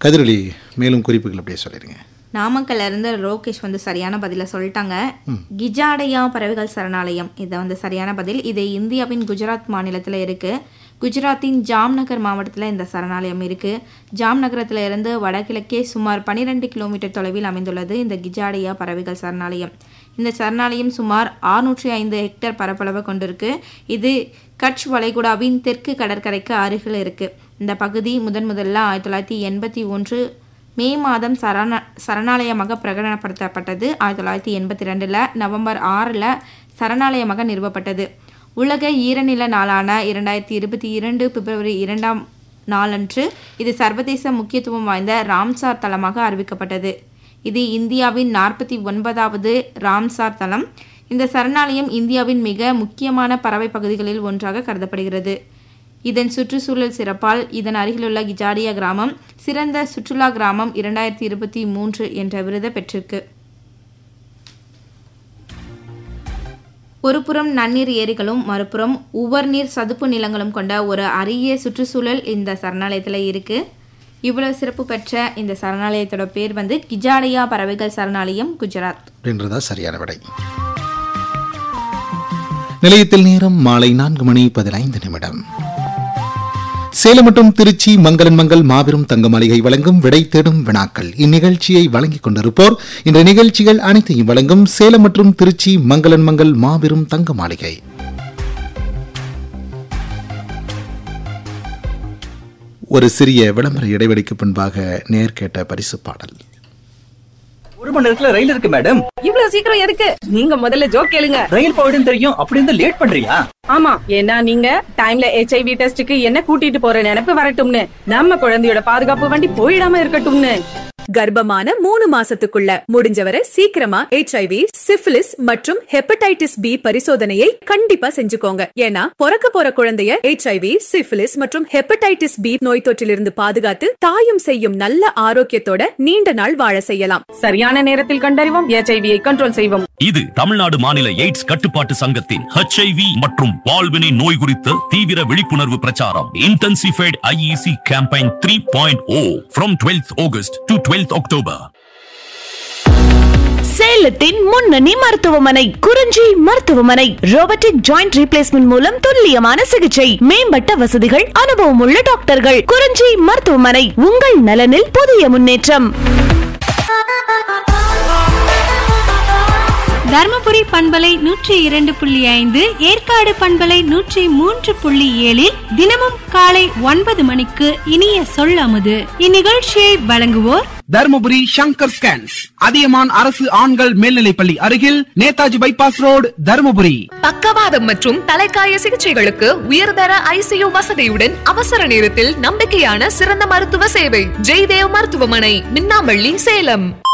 கதிரொலி மேலும் குறிப்புகள் அப்படியே சொல்லிடுங்க நாமக்கல்ல இருந்து ரோகேஷ் வந்து சரியான பதில சொல்லிட்டாங்க கிஜாடையா பறவைகள் சரணாலயம் இது வந்து சரியான பதில் இது இந்தியாவின் குஜராத் மாநிலத்தில் இருக்கு குஜராத்தின் ஜாம்நகர் மாவட்டத்தில் இந்த சரணாலயம் இருக்கு ஜாம்நகரத்தில் இருந்து வடகிழக்கே சுமார் 12 கிலோமீட்டர் தொலைவில் அமைந்துள்ளது இந்த கிஜாடையா பறவைகள் சரணாலயம் இந்த சரணாலயம் சுமார் 605 ஐந்து ஹெக்டேர் பரப்பளவை கொண்டிருக்கு இது கட்ச் வளைகுடாவின் தெற்கு கடற்கரைக்கு அருகில் இருக்கு இந்த பகுதி முதன் முதல்ல ஆயிரத்தி தொள்ளாயிரத்தி எண்பத்தி ஒன்று மே மாதம் சரண சரணாலயமாக பிரகடனப்படுத்தப்பட்டது ஆயிரத்தி தொள்ளாயிரத்தி எண்பத்தி ரெண்டில் நவம்பர் ஆறில் சரணாலயமாக நிறுவப்பட்டது உலக ஈரநில நாளான இரண்டாயிரத்தி இருபத்தி இரண்டு பிப்ரவரி இரண்டாம் நாளன்று இது சர்வதேச முக்கியத்துவம் வாய்ந்த ராம்சார் தலமாக அறிவிக்கப்பட்டது இது இந்தியாவின் நாற்பத்தி ஒன்பதாவது ராம்சார் தலம் இந்த சரணாலயம் இந்தியாவின் மிக முக்கியமான பறவை பகுதிகளில் ஒன்றாக கருதப்படுகிறது இதன் சுற்றுச்சூழல் சிறப்பால் இதன் அருகிலுள்ள கிஜாடியா கிராமம் சிறந்த சுற்றுலா கிராமம் இரண்டாயிரத்தி இருபத்தி மூன்று என்ற விருதை பெற்றிருக்கு ஒருபுறம் நன்னீர் ஏரிகளும் மறுபுறம் உவர்நீர் சதுப்பு நிலங்களும் கொண்ட ஒரு அரிய சுற்றுச்சூழல் இந்த சரணாலயத்தில் இருக்கு இவ்வளவு சிறப்பு பெற்ற இந்த சரணாலயத்தோட பேர் வந்து கிஜாடியா பறவைகள் சரணாலயம் குஜராத் அப்படின்றதா சரியான விடை நிலையத்தில் நேரம் மாலை நான்கு மணி பதினைந்து நிமிடம் சேலம் மற்றும் திருச்சி மங்களன் மங்கள் மாபெரும் தங்க மாளிகை வழங்கும் விடை தேடும் வினாக்கள் இந்நிகழ்ச்சியை வழங்கிக் கொண்டிருப்போர் இந்த நிகழ்ச்சிகள் அனைத்தையும் வழங்கும் சேலம் மற்றும் திருச்சி மங்களன் மங்கள் மாபெரும் தங்க மாளிகை ஒரு சிறிய விளம்பர இடைவெளிக்கு பின்பாக நேர் கேட்ட பரிசு பாடல் ஒரு மணி நேரத்துல ரயில் இருக்கு மேடம் இவ்வளவு சீக்கிரம் எதுக்கு நீங்க முதல்ல ஜோக் கேளுங்க ரயில் போயிடும் தெரியும் அப்படி இருந்து லேட் பண்றியா ஆமா ஏன்னா நீங்க டைம்ல ஹெச்ஐவி டெஸ்டுக்கு என்ன கூட்டிட்டு போற நினைப்பு வரட்டும்னு நம்ம குழந்தையோட பாதுகாப்பு வண்டி போயிடாம இருக்கட்டும்னு கர்ப்பமான மூணு மாசத்துக்குள்ள முடிஞ்சவரை சீக்கிரமா ஹெச்ஐவி சிஃபிலிஸ் மற்றும் ஹெப்படைட்டிஸ் பி பரிசோதனையை கண்டிப்பா செஞ்சுக்கோங்க ஏன்னா பிறக்க போற குழந்தைய ஹெச்ஐவி சிஃபிலிஸ் மற்றும் ஹெப்படைட்டிஸ் பி நோய் தொற்றிலிருந்து பாதுகாத்து தாயும் செய்யும் நல்ல ஆரோக்கியத்தோட நீண்ட நாள் வாழ செய்யலாம் சரியான நேரத்தில் கண்டறிவோம் ஹெச்ஐவியை கண்ட்ரோல் செய்வோம் இது தமிழ்நாடு மாநில எய்ட்ஸ் கட்டுப்பாட்டு சங்கத்தின் ஹெச்ஐவி மற்றும் வாழ்வினை நோய் குறித்த தீவிர விழிப்புணர்வு பிரச்சாரம் intensified IEC campaign three point O from twelfth August to twelfth October சேலத்தின் முன்னணி மருத்துவமனை குறிஞ்சி மருத்துவமனை ரோபோட்டிக் ஜாயிண்ட் ரீப்ளேஸ்மெண்ட் மூலம் துல்லியமான சிகிச்சை மேம்பட்ட வசதிகள் அனுபவமுள்ள டாக்டர்கள் குறிஞ்சி மருத்துவமனை உங்கள் நலனில் புதிய முன்னேற்றம் தர்மபுரி பண்பலை நூற்றி இரண்டு புள்ளி ஐந்து ஏற்காடு பண்பலை நூற்றி மூன்று புள்ளி ஏழில் தினமும் காலை ஒன்பது மணிக்கு இனிய சொல்லமுது இந்நிகழ்ச்சியை வழங்குவோர் தருமபுரி சங்கர் ஸ்கேன்ஸ் அதியமான் அரசு ஆண்கள் மேல்நிலைப்பள்ளி அருகில் நேதாஜி பைபாஸ் ரோடு தருமபுரி பக்கவாதம் மற்றும் தலைக்காய சிகிச்சைகளுக்கு உயர்தர ஐசியு வசதியுடன் அவசர நேரத்தில் நம்பிக்கையான சிறந்த மருத்துவ சேவை ஜெய்தேவ் மருத்துவமனை மின்னாம்பள்ளி சேலம்